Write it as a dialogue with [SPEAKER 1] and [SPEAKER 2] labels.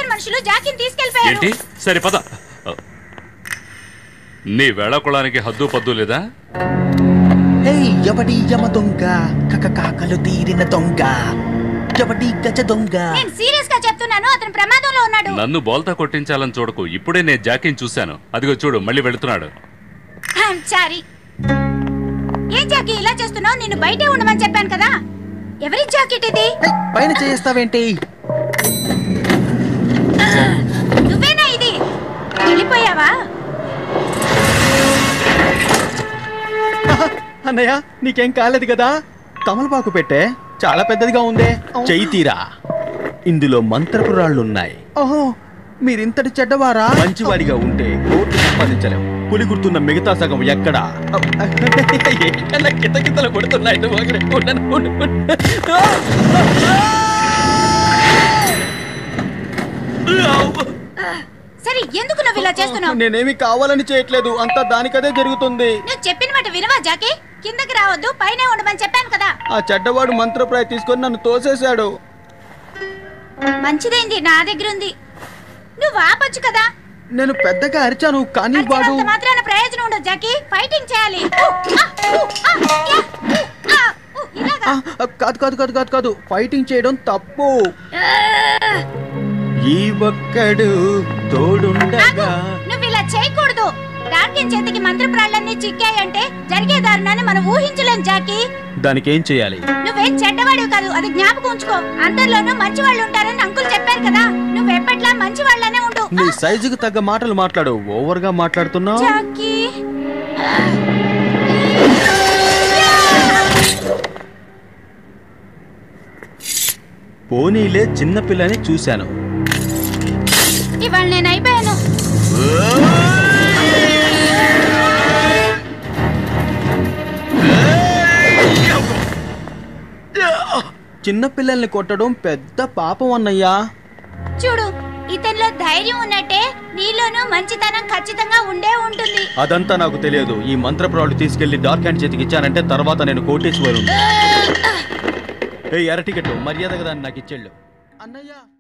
[SPEAKER 1] Darken మనుషులు జాకీని తీసుకెళ్లిపోయారు
[SPEAKER 2] ఏంటి సరే పద నీ వేళకుళానికి హద్దు పద్దు లేదా
[SPEAKER 3] హే ఎవడి యమ దొంగ కక కాకలు తీరిన దొంగ ఎవడి గజ దొంగ
[SPEAKER 1] నేను సీరియస్ గా చెప్తున్నాను అతను ప్రమాదంలో ఉన్నాడు
[SPEAKER 2] నన్ను బోల్తా కొట్టించాలని చూడకు ఇప్పుడే నేను జాకీని చూశాను అదిగో చూడు మళ్ళీ వెళుతున్నాడు
[SPEAKER 1] సారీ ఏం జాకీ ఇలా చేస్తున్నావు నిన్ను బయటే ఉండమని చెప్పాను కదా ఎవరి జాకెట్ ఇది
[SPEAKER 3] హే, పైన చేస్తావేంటి
[SPEAKER 1] నువ్వేనా ఇది వెళ్ళిపోయావా
[SPEAKER 3] అన్నయ్య నీకేం కాలేదు కదా తమలపాకు పెట్టే చాలా పెద్దదిగా ఉందే చెయ్యి తీరా ఇందులో మంత్రపు రాళ్ళున్నాయి ఓహో మీరింతటి చెడ్డవారా మంచివాడిగా ఉంటే కోర్టు సంపాదించలేం పులి గుర్తున్న మిగతా సగం ఎక్కడా ఏకన్నా కితకితలు కొడుతున్నాయి నువ్వు ఒకడే. ఉండను, ఉండు, ఉండు.
[SPEAKER 1] సరే ఎందుకు నువ్వు ఇలా చేస్తున్నావు
[SPEAKER 3] నేనేమి కావాలని చేయట్లేదు అంతా దానికదే జరుగుతుంది
[SPEAKER 1] నువ్వు చెప్పిన మాట వినవా జాకీ కిందకి రావద్దు పైనే ఉండమని చెప్పాను కదా
[SPEAKER 3] ఆ చెడ్డవాడు మంత్రప్రాయ తీసుకొని నన్ను తోసేశాడు
[SPEAKER 1] మంచిదైంది నా దగ్గర ఉంది నువ్వు ఆపొచ్చు కదా
[SPEAKER 3] నేను పెద్దగా అరిచాను కానీ వాడు
[SPEAKER 1] అరిచినంత మాత్రాన ప్రయోజనం ఉండదు జాకీ ఫైటింగ్ చేయాలి ఊ, ఆ, ఊ, ఆ, యా, ఊ, ఆ, ఊ, ఇలాగా
[SPEAKER 3] ఆ, కాదు కాదు కాదు కాదు కాదు ఫైటింగ్ చేయడం తప్పు ఈ ఒక్కడు తోడుండగా
[SPEAKER 1] ఆగు, నువ్వు ఇలా చేయకూడదు డార్కిన్ చేతికి మంత్రప్రాళ్ళన్నీ చిక్కాయంటే జరిగే దారుణాన్ని మనం ఊహించలేం జాకీ
[SPEAKER 3] దానికి ఏం చేయాలి
[SPEAKER 1] నువ్వేం చెడ్డవాడివి కాదు అది జ్ఞాపకం ఉంచుకో అందరిలోనూ మంచి వాళ్ళు ఉంటారని అంకుల్ చెప్పారు కదా నువ్వు ఎప్పట్లా మంచి వాళ్ళనే ఉండు
[SPEAKER 3] నీ సైజుకు తగ్గ మాటలు మాట్లాడు ఓవర్ గా మాట్లాడుతున్నావు
[SPEAKER 1] జాకీ
[SPEAKER 3] పోనీలే చిన్నపిల్లని చూశాను
[SPEAKER 1] ఇవాళ నేను అయిపోయాను
[SPEAKER 3] చిన్నపిల్లల్ని కొట్టడం పెద్ద పాపం అన్నయ్యా
[SPEAKER 1] చూడు ఇతనిలో ధైర్యం ఉన్నట్టే నీలోనూ మంచితనం ఖచ్చితంగా ఉండే ఉంటుంది
[SPEAKER 3] అదంతా నాకు తెలియదు ఈ మంత్రప్రాళ్ళు తీసుకెళ్లి డార్క్ హ్యాండ్ చేతికి ఇచ్చానంటే తర్వాత నేను కోటేశ్వరు ఏ ఎర్ర టికెట్ మర్యాదగా దాన్ని నాకు ఇచ్చేళ్ళు అన్నయ్య